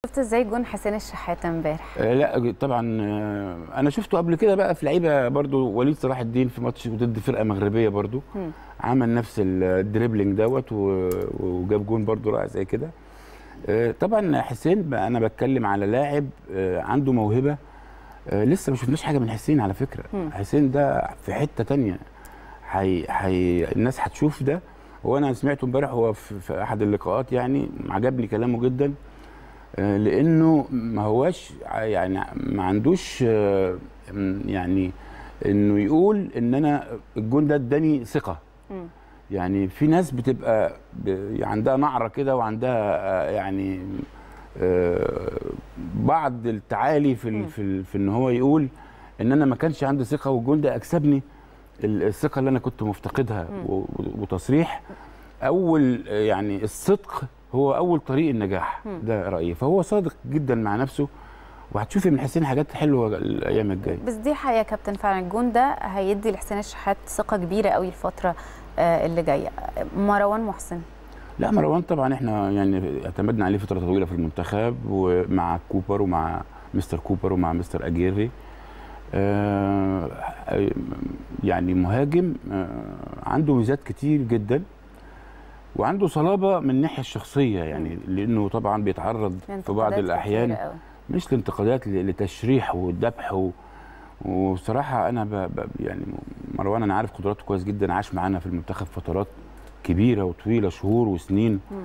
شفت ازاي جون حسين الشحات امبارح آه لا طبعا آه انا شفته قبل كده بقى في لعيبه برضو وليد صلاح الدين في ماتش ضد فرقه مغربيه برضو مم. عمل نفس الدريبلينج دوت و- وجاب جون برضو رائع زي كده آه طبعا حسين بقى انا بتكلم على لاعب آه عنده موهبه آه لسه ما شفناش حاجه من حسين على فكره مم. حسين ده في حته تانية حي حي الناس هتشوف ده وانا سمعته امبارح هو في, في احد اللقاءات يعني عجبني كلامه جدا آه، لانه ما هواش ع- يعني ما عندوش آه، م- يعني انه يقول ان انا الجون ده اداني ثقه مم. يعني في ناس بتبقى ب- عندها نعره كده وعندها آه، يعني آه، بعض التعالي في مم. ال- في, ال- في ان هو يقول ان انا ما كانش عندي ثقه والجون ده اكسبني ال- الثقه اللي انا كنت مفتقدها مم. و- و- وتصريح اول آه، يعني الصدق هو اول طريق النجاح مم. ده رايي فهو صادق جدا مع نفسه وهتشوفي من حسين حاجات حلوه الايام الجايه بس دي حقيقه يا كابتن فعلا الجون ده هيدي لحسين الشحات ثقه كبيره قوي الفتره آه، اللي جايه مروان محسن لا مروان طبعا احنا يعني اعتمدنا عليه فتره طويله في المنتخب ومع كوبر ومع مستر كوبر ومع مستر اجيري آه يعني مهاجم آه عنده ميزات كتير جدا وعنده صلابه من الناحيه الشخصيه يعني لانه طبعا بيتعرض في بعض انتقادات الاحيان كتيرة قوي. مش لانتقادات ل- لتشريح وذبح و... وبصراحه انا ب... ب... يعني مروان انا عارف قدراته كويس جدا عاش معانا في المنتخب فترات كبيره وطويله شهور وسنين مم.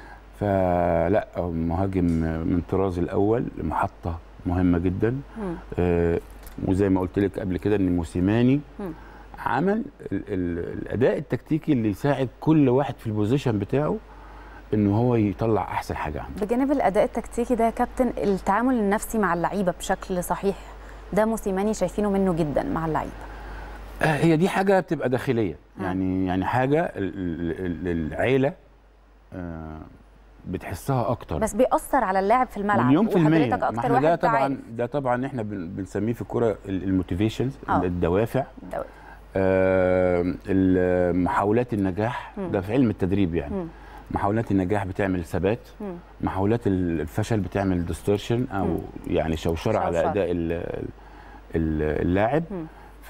فلا مهاجم من طراز الاول محطه مهمه جدا مم. آه وزي ما قلت لك قبل كده ان موسيماني مم. عمل ال... ال... الاداء التكتيكي اللي يساعد كل واحد في البوزيشن بتاعه ان هو يطلع احسن حاجه عنده بجانب الاداء التكتيكي ده يا كابتن التعامل النفسي مع اللعيبه بشكل صحيح ده موسيماني شايفينه منه جدا مع اللعيبه آه، هي دي حاجه بتبقى داخليه آه. يعني يعني حاجه ال- ال- ال- العيله آه، بتحسها اكتر بس بيأثر على اللاعب في الملعب مليون في المية وحضرتك ما اكتر احنا ده واحد طبعا عارف ده طبعا احنا بن- بنسميه في الكوره الموتيفيشنز آه. الدوافع ده- آه، ال- محاولات النجاح مم. ده في علم التدريب يعني مم. محاولات النجاح بتعمل ثبات مم. محاولات ال- الفشل بتعمل ديستورشن او مم. يعني شوشره على شوشرة. اداء ال- ال- اللاعب مم.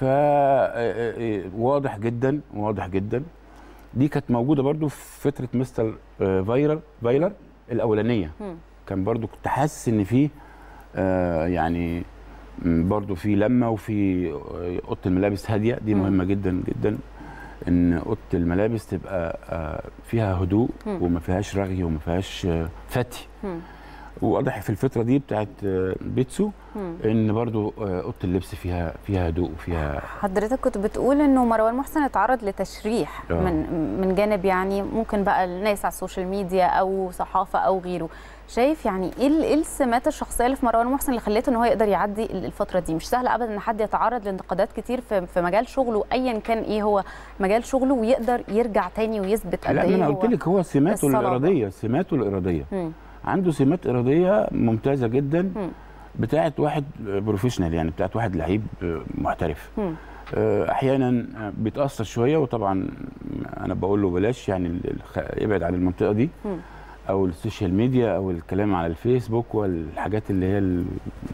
فواضح جدا واضح جدا دي كانت موجوده برضو في فتره مستر آه، فايرر فايلر الاولانيه مم. كان برضو كنت حاسس ان في آه، يعني م، برضو في لمه وفي آه، اوضه الملابس هاديه دي مم. مهمه جدا جدا ان اوضه الملابس تبقى آه، فيها هدوء مم. وما فيهاش رغي وما فيهاش آه، فتي مم. وواضح في الفتره دي بتاعت آه، بيتسو مم. ان برضو آه، اوضه اللبس فيها فيها هدوء وفيها حضرتك كنت بتقول انه مروان محسن اتعرض لتشريح آه. من من جانب يعني ممكن بقى الناس على السوشيال ميديا او صحافه او غيره شايف يعني ايه ال- ايه السمات الشخصيه اللي في مروان محسن اللي خليته ان هو يقدر يعدي ال- الفتره دي مش سهل ابدا ان حد يتعرض لانتقادات كتير في في مجال شغله ايا كان ايه هو مجال شغله ويقدر يرجع تاني ويثبت قد لا ما ايه انا هو قلت لك هو سماته الصلابة. الاراديه سماته الاراديه مم. عنده سمات اراديه ممتازه جدا مم. بتاعت واحد بروفيشنال يعني بتاعت واحد لعيب محترف مم. آه، احيانا بيتاثر شويه وطبعا انا بقول له بلاش يعني ال- الخ- ابعد عن المنطقه دي مم. او السوشيال ميديا او الكلام على الفيسبوك والحاجات اللي هي ال-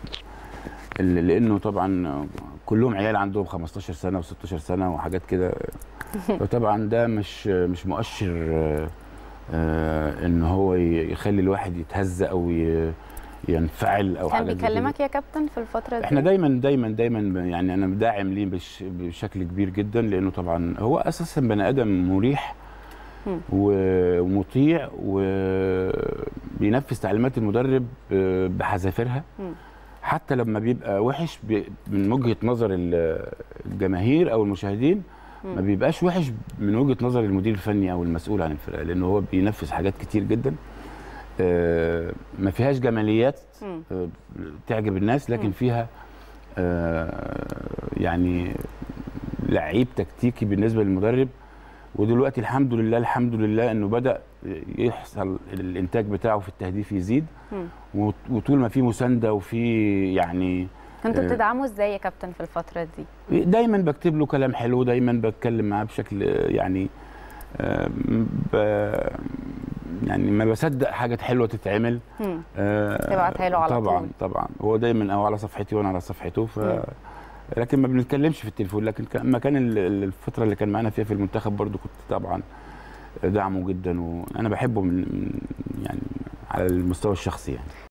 اللي لانه طبعا كلهم عيال عندهم 15 سنه و16 سنه وحاجات كده فطبعا ده مش مش مؤشر آه، آه، ان هو ي- يخلي الواحد يتهز او ي- ينفعل او كان حاجات زي كده. بيكلمك يا كابتن في الفتره دي احنا دايما دايما دايما ب- يعني انا داعم ليه بش بشكل كبير جدا لانه طبعا هو اساسا بني ادم مريح مم. و- ومطيع وبينفذ تعليمات المدرب آه، بحذافيرها مم. حتى لما بيبقى وحش بي- من وجهه نظر ال- الجماهير او المشاهدين مم. ما بيبقاش وحش من وجهه نظر المدير الفني او المسؤول عن الفرقه لانه هو بينفذ حاجات كتير جدا آه، ما فيهاش جماليات مم. آه، تعجب الناس لكن مم. فيها آه، يعني لعيب تكتيكي بالنسبه للمدرب ودلوقتي الحمد لله الحمد لله انه بدا يحصل الانتاج بتاعه في التهديف يزيد مم. وط- وطول ما في مسانده وفي يعني كنتوا آه. بتدعموا ازاي يا كابتن في الفتره دي دايما بكتب له كلام حلو دايما بتكلم معاه بشكل آه، يعني آه، ب- يعني ما بصدق حاجه حلوه تتعمل مم. آه، تبعتها له على طبعا طول. طبعا هو دايما او على صفحتي وانا على صفحته ف مم. لكن ما بنتكلمش في التليفون لكن كان- لما كان ال- ال- الفتره اللي كان معانا فيها في المنتخب برضو كنت طبعا دعمه جدا وانا بحبه من من- يعني على المستوى الشخصي يعني